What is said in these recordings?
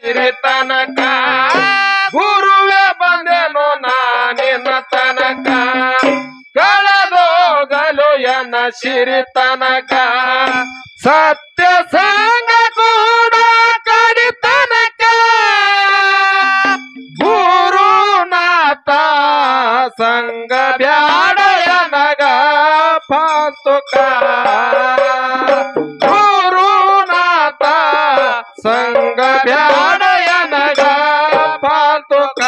ಸಿರಿ ತನಕ ಗುರುವೆ ಬಂದೆನು ನಾನಿನ ತನಕ ಕಳೆದೋಗಲು ಎನ್ನ ಸಿರಿ ತನಕ ಸತ್ಯ ಸಂಗ ಕೂಡ ಕಡಿ ತನಕ ಗುರುನಾಥ ಸಂಗ ಬ್ಯಾಡಯ ನಗ ಪಾತುಕ ಗುರುನಾಥ ಸಂಗ ಬ್ಯಾಡಯ ನಗ ಪಾತುಕ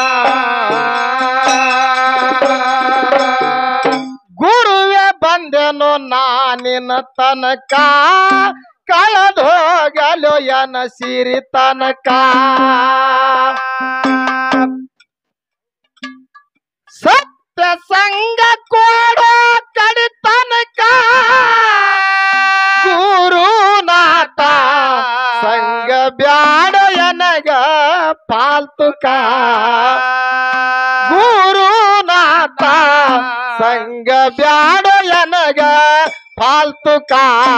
ಗುರುವೆ ಬಂದೆನು ನಾನಿನ ತನಕ ಕಳೆದೋಗಲು ಎನ ಸಿರಿ ತನಕ ಸತ್ಯ ಸಂಗ ಕೊಡ ಕಡಿ ತನಕ ಗುರುನಾಥ ಸಂಗ ಬ್ಯಾಡ ಎನಗ ಪಾಲ್ತುಕ ಗುರುನಾಥ ಸಂಗ ಬ್ಯಾಡ ಎನಗ ಪಾಲ್ತುಕ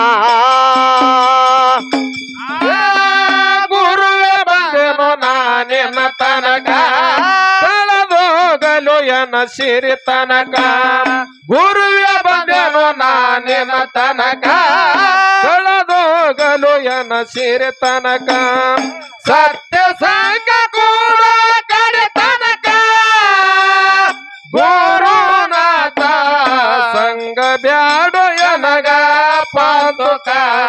ಗುರುವೆ ಬಂದೆನು ನಾನಿನ ತನಕ ಕಳೆದೋಗಲು ಎನ ಸಿರಿ ತನಕ ಗುರುವೆ ಬಂದೆನು ನಾನಿನ ತನಕ ಕಳೆದೋಗಲು ಎನ ಸಿರಿ ತನಕ ಸತ್ಯ ಸಂಗ ಕೂಡ ಕಡೆ ತನಕ ಗುರುನಾಥ ಸಂಗ ಬ್ಯಾಡು ಎನಗ ಪಾದುಕ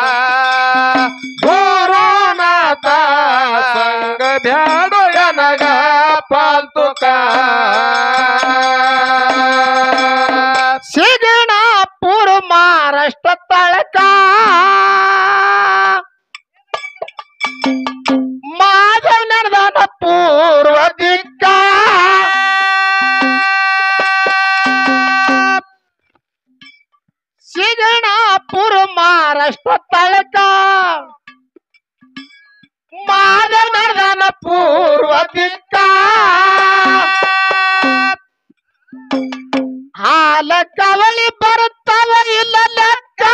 ಗುರುನಾಥ ಸಂಗ ಬ್ಯಾಡು ಎನಗ ಪಾಲ್ತುಕ ಸಿಗಣಾಪುರ ಮಹಾರಾಷ್ಟ್ರ ತಳಕ ಮಾಧವ್ ನಡೆದಾನ ಪೂರ್ವ ದಿಕ್ಕ ಸಿಗಣಾಪುರ ಮಹಾರಾಷ್ಟ್ರ ತಳಕ ಮಾಧವ್ ನಡೆದಾನ ಪೂರ್ವ ದಿಕ್ಕ ಹಾಲ ಕವಲಿ ಬರುತ್ತವ ಇಲ್ಲ ಲೆಕ್ಕ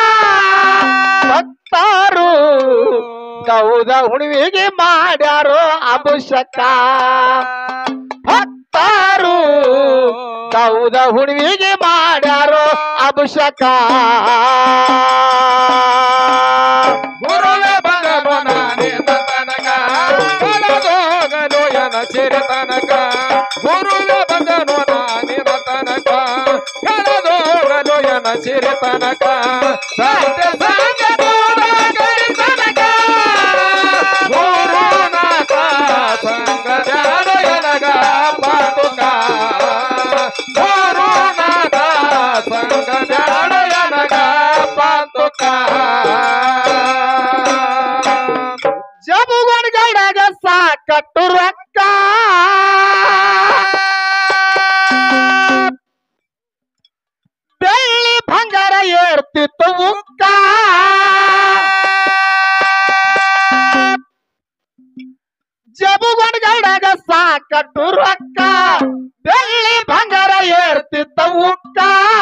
ಭಕ್ತರು ಗೌದ ಹುಣ್ಣಿಗೆ ಮಾಡ್ಯಾರೋ ಅಭಿಷೇಕ ಭಕ್ತರು ಗೌದ ಹುಣ್ಣಿಗೆ ಮಾಡ್ಯಾರೋ ಅಭಿಷೇಕ ಗುರುವೆ ಬಂದನು ನಾನಿನ ತನಕ ಕಳೆದೋಗಲು ಎನ ಸಿರಿ ತನಕ ಗುರುವೆ ಬಂದನು ನಾನಿನ ತನಕ ಕಳೆದೋಗಲು ಎನ ಸಿರಿ ತನಕ ಸತ್ಯ ಸಂಗ ಕೂಡ ಕಡಿ ತನಕ ಗುರುನಾಥ ಸಂಗ ಜಾಡ ಎನಗ ಪಾತುಕ ಗುರುನಾಥ ಸಂಗ ಜಾಡ ಎನಗ ಪಾತುಕ ಜಬುಗೊಂಡ್ ಗೌಡಗ ಸಾಕಟ್ಟು ರೊಕ್ಕ ಬೆಳ್ಳಿ ಬಂಗಾರ ಏರ್ತಿತ್ತು ಉಕ್ಕ ಜಬುಗೊಂಡ್ ಗೌಡಗ ಸಾಕಟ್ಟು ರೊಕ್ಕ ಬೆಳ್ಳಿ ಬಂಗಾರ ಏರ್ತಿತ್ತ ಉಕ್ಕ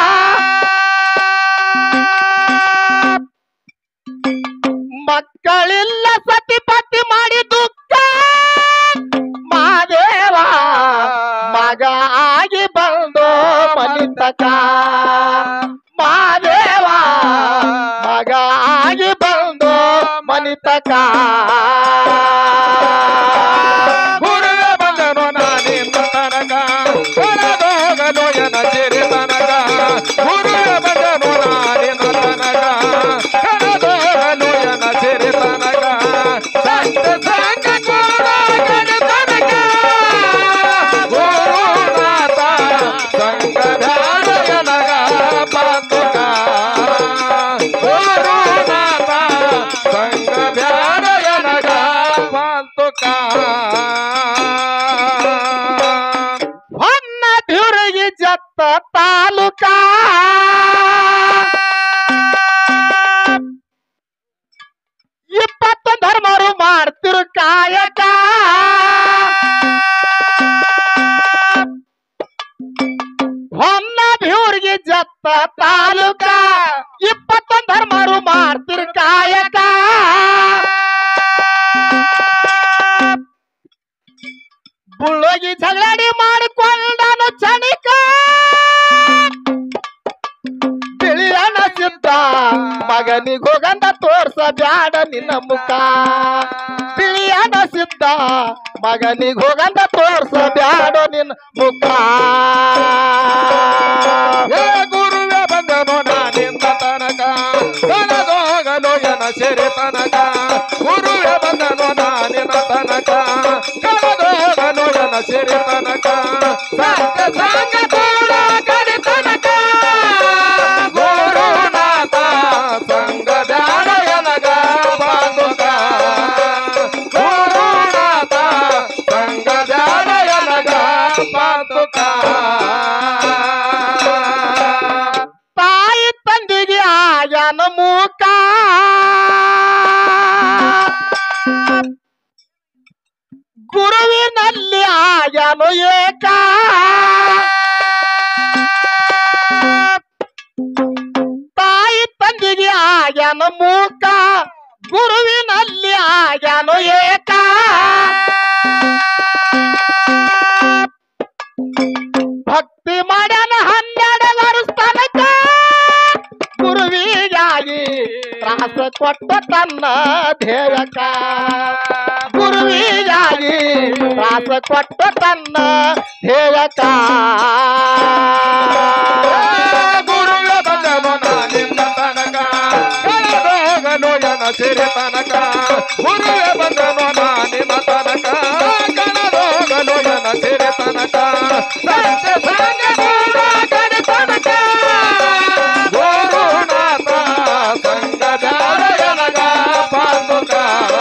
ಮಕ್ಕಳಿಲ್ಲ ಸತಿ ಪತಿ ಮಾಡಿ ದುಃಖ ಮಾದೇವ ಮಗ ಆಗಿ ಬಂದು ಮನಿತಕ ಮಾದೇವ ಮಗ ಆಗಿ ಬಂದು ಮನಿತಕ ಗುರುವೆ ಬಂದನು ನಾನಿನ್ನ ತನಕ ಕಳೆದೋಗಲು ಎನ ಸಿರಿ ತನಕ ಗುರುವೆ ಬಂದನು ನಾನಿನ್ನ ತನಕ ಕಳೆದೋಗಲು ಎನ ಸಿರಿ ತನಕ ಸತ್ಯ ಸಂಗ ಕೂಡ ಕಡೆ ತನಕ ಗುರುನಾಥ ಸಂಗ ಧ್ಯಾನ ಎನಗ ಪಾತುಕ ಗುರುನಾಥ ಸಂಗ ಧ್ಯಾನ ಎನಗ ಪಾತುಕ ಹೊನ್ನ ತಿರುಗಿ ಜತ್ತ ತಾಲೂಕ ಇಪ್ಪತ್ತು ಧರ್ಮರು ಮಾಡ್ತಿರು ಕಾಯಕ ಹೊನ್ನ ಬಿವ್ರಿಗೆ ಜತ್ತ ತಾಲೂಕ ಇಪ್ಪತ್ತು ಧರ್ಮರು ಮಾಡ್ತಿರು ಕಾಯಕ ಸುಳ್ಳೋಗಿ ಜಗಳಾಡಿ ಮಾಡಿಕೊಂಡನು ಚಣಿಕ ಬಿಳಿಯಣ ಸಿದ್ಧ ಮಗನಿಗೆ ಹೋಗಂದ ತೋರ್ಸ ಬ್ಯಾಡ ನಿನ್ನ ಮುಖ ಬಿಳಿಯಣ ಸಿದ್ಧ ಮಗನಿಗೆ ಹೋಗಂದ ತೋರ್ಸ ಬ್ಯಾಡ ನಿನ್ನ ಮುಖ ಏ ಗುರುವೆ ಬಂದನು ನಾನಿಂದ ತನಕ ಕಳೆದೋಗಲು ಎನ ಸಿರಿ ತನಕ ಗುರುವೆ ಬಂದನು ನಾನಿನ ತನಕ ಕಳೆದೋಗಲು ಎನ ಸಿರಿ ತನಕ ಸತ್ಯ ಸಂಗ ಕೂಡ ಕಡಿ ತನಕ ಗುರುನಾಥ ಸಂಗ ಬ್ಯಾಡ ಎನಗ ಬಾಂಧುಕ ಗುರುನಾಥ ಸಂಗ ಬ್ಯಾಡ ಎನಗ ಬಾಂಧುಕ ತಾಯಿ ತಂದೆಗೆ ಆಯನ ಮೂಕ ಗುರುವಿನಲ್ಲಿ ಆಯನು ಏಕ ತಾಯಿ ತಂದೆಗೆ ಆಯನ ಮೂಕ ಗುರುವಿನಲ್ಲಿ ಆಯನು ಏಕ ಭಕ್ತಿ ಮಾಡ್ಯಾನ ಹನ್ನೆರಡು ವರ್ಷ ತನಕ ಗುರುವಿಗಾಗಿ ತ್ರಾಸ ಕೊಟ್ಟ ತನ್ನ ಧ್ಯೇಯಕ ಗುರುವಿಗಾಗಿ ತ್ರಾಸ ಕೊಟ್ಟ ತನ್ನ ಧ್ಯೇಯಕ ಗುರುವೆ ಬಂದನು ನಾನಿಂದ ತನಕ ಕಳೆದೋಗಲು ಎನ ಸಿರಿ ತನಕ ಗುರುವೆ ಬಂದನು ನಾನಿನ ತನಕ ಕಳೆದೋಗಲು ಎನ ಸಿರಿ ತನಕ ಸತ್ಯ ಸಂಗ ಕೂಡ ಕಡಿ ತನಕ ಗುರುನಾಥ ಸಂಗ ಬ್ಯಾಡ ಎನಗ ಪಾಂಡುಕ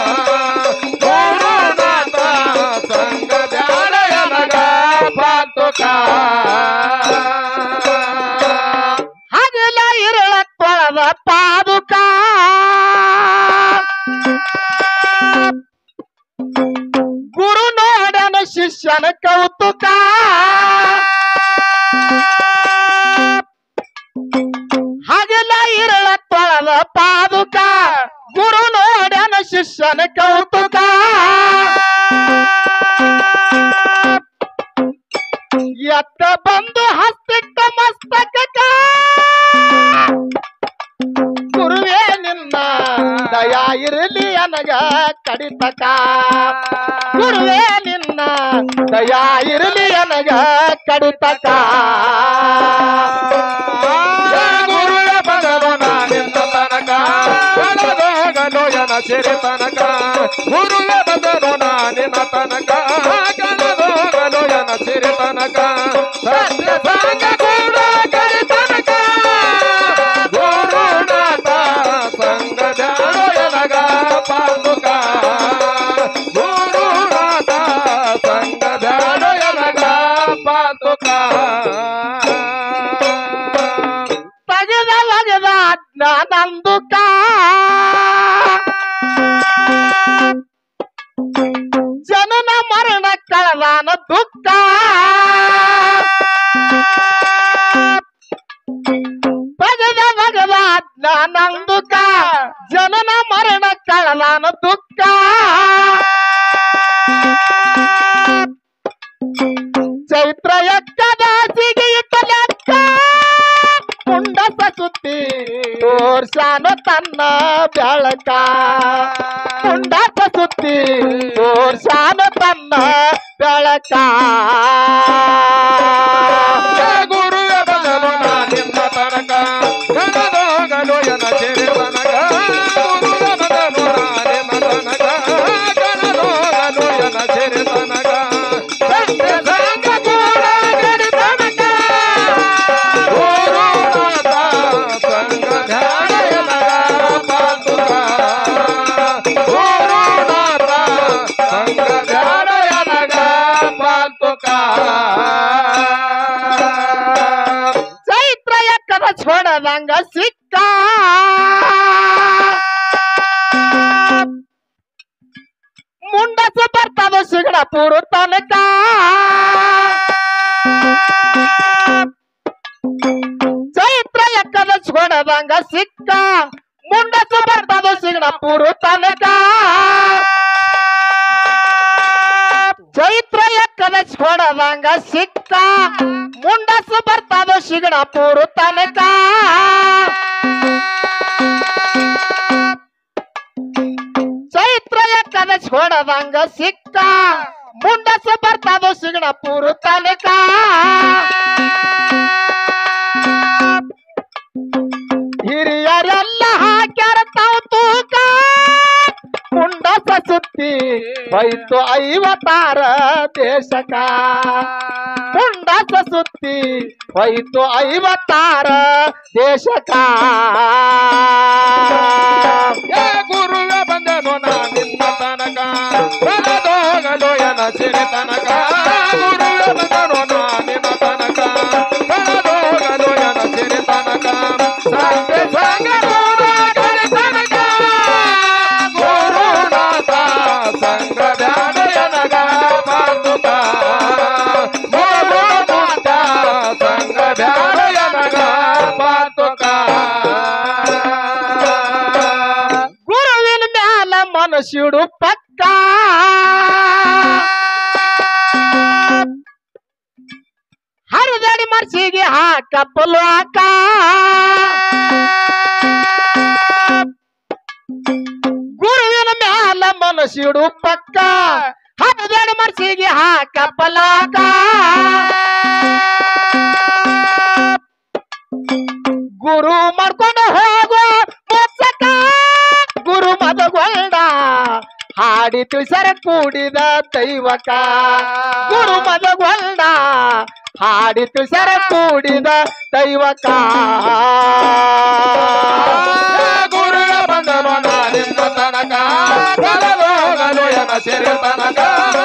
ಗುರುನಾಥ ಸಂಗ ಬ್ಯಾಡ ಎನಗ ಪಾಂಡುಕ ಹಗಲ ಇರಳ ತೊಳೆದ ಪಾದುಕ ಗುರು ನೋಡನ ಶಿಷ್ಯನ ಕೌತುಕ ಹಗಲ ಇರಳ ತೊಳೆದ ಪಾದುಕ ಗುರು ನೋಡನ ಶಿಷ್ಯನ ಕೌತುಕ ಎತ್ತ ಬಂದು ಹಸ್ತಿಟ್ಟ ಮಸ್ತಕ ಗುರುವೇ ನಿನ್ನ ದಯಾ ಇರಲಿ ಅನಗ ಕಡಿತಕ ಗುರುವೇ ನಿನ್ನ ದಯಾ ಇರಲಿ ಅನಗ ಕಡಿತಕ ಗುರುವೆ ಬರಲು ನಾನಿಂದ ತನಕ ಕಳೆದೋಗಲು ಎನ ಸಿರಿ ತನಕ ಗುರುವೆ ಬದಲು ನಾನಿನ ತನಕ ಕಳೆದೋಗಲು ಎನ ಸಿರಿ ತನಕ ಸತ್ಯ ಸಂಗ ಕೂಡ ಕಡಿ ತನಕ ಗುರುನಾಥ ಸಂಗ ಜಾಡೋ ಎನಗ ಪಾಂಡುಕ ಗುರುನಾಥ ಸಂಗ ಜಾಡೋ ಎನಗ ಪಾಂಡುಕ ತಗದ ಒಗದ ಜ್ಞಾನಂದುಕ ಜನನ ಮರಣ ಕಳದಾನ ದುಃಖ ತಗದ ಒಗದ ಜ್ಞಾನಂದುಕ ಜನನ ಮರಣ ಕಳದಾನ ದುಃಖ ಚೈತ್ರ ಎಕ್ಕದಾಸಿಗೆ ಇಟ್ಟ ಲೆಕ್ಕ ಕುಂಡಸ ಸುತ್ತಿ ತೋರ್ಸಾನು ತನ್ನ ಬೆಳಕ ಕುಂಡಸ ಸುತ್ತಿ ತೋರ್ಸಾನು ತನ್ನ ಬೆಳಕ ಗುರುವೆ ಬದಲು ನಾನಿಂದ ತನಕ ಕಳೆದೋಗಲು ಎನ ಸಿರಿ ತನಕ ಗುರುವೆ ಬದಲು ನಾನಿಂದ ತನಕ ಕಳೆದೋಗಲು ಎನ ಸಿರಿ ತನಕ ಸತ್ಯ ಸಂಗ ಕೂಡ ಗಡಿ ತನಕ ಗುರುನಾಥ ಸಂಗ ಧ್ಯಾನ ಎನಗ ಪಾಂಡುಕ ಗುರುನಾಥ ಸಂಗ ಧ್ಯಾನ ಎನಗ ಪಾಂಡುಕ ಚೈತ್ರ ಎಕ್ಕದ छोಡದಂಗ ಸಿಕ್ಕ ಮುಂಡಸ ಬರ್ತದ ಸಿಗಡ ಪೂರು ತನಕ ಚೈತ್ರ ಎಕ್ಕದ छोಡದಂಗ ಸಿಕ್ಕ ಮುಂಡಸ ಬರ್ತದ ಸಿಗಡ ಪೂರು ತನಕ ಚೈತ್ರ ಎಕ್ಕದ ಕಲಚ್ಕೊಡದಂಗ ಸಿಕ್ಕ ಮುಂಡಸ್ ಬರ್ತದ ಶಿಗಣಪುರ ತನಕ ಚೈತ್ರ ಕಲಚ್ಕೊಡದಂಗ ಸಿಕ್ಕ ಮುಂಡಸ್ ಬರ್ತದ ಶಿಗಣಪುರ ತನಕ ಹಿರಿಯರೆಲ್ಲ ಹಾಕ್ಯಾರ ತಾವು ತೂಕ ಮುಂಡಸ ಸುತ್ತಿ ಹೋಯ್ತು ಐವತ್ತಾರ ದೇಶಕ ಮುಂಡಸ ಸುತ್ತಿ ಹೋಯ್ತು ಐವತ್ತಾರ ದೇಶಕ ಏ ಗುರುವೆ ಬಂದನು ನಾ ನಿನ್ನ ತನಕ ಬೆಳೆದೋಗಲು ಎನ ಸಿರಿ ತನಕ ಗುರುವೆ ಬಂದನು ನಾ ನಿನ್ನ ತನಕ ಬೆಳೆದೋಗಲು ಎನ ಸಿರಿ ತನಕ ಸಂತೆ ಸಂಗ ಗಣಿ ತನಕ ಗುರುನಾಥ ಸಂಗ ಧ್ಯಾನ ಎನಗ ಪಾದುಕ ಗುರುನಾಥ ಸಂಗ ಧ್ಯಾನ ಎನಗ ಪಾದುಕ ಗುರುವಿನ ಮ್ಯಾಲ ಮನಸ್ಸಿಡು ಪಕ್ಕ ಹರಿದಡಿ ಮರ್ಸಿಗೆ ಹಾಕಪ್ಪಲು ಹಾಕ ಗುರುವಿನ ಮ್ಯಾಲ ಮನಸ್ಸಿಡು ಪಕ್ಕ ಹರಿದಡಿ ಮರ್ಸಿಗೆ ಹಾಕಪ್ಪಲಾಕ ಗುರು ಮಾಡ್ಕೊಂಡು ಹೋಗೋ ಮುಚ್ಚಕ ಗುರು ಮದಗೊಂಡ ಹಾಡಿತು ಸರ ಕೂಡಿದ ದೈವಕ ಗುರು ಮದಗೊಂಡ ಹಾಡಿತು ಸರ ಕೂಡಿದ ದೈವಕ ಗುರುಳ ಬಂದನು ನಾನಿನ್ನ ತನಕ ಕಲಲೋಗಲು ಎನ ಸಿರಿ ತನಕ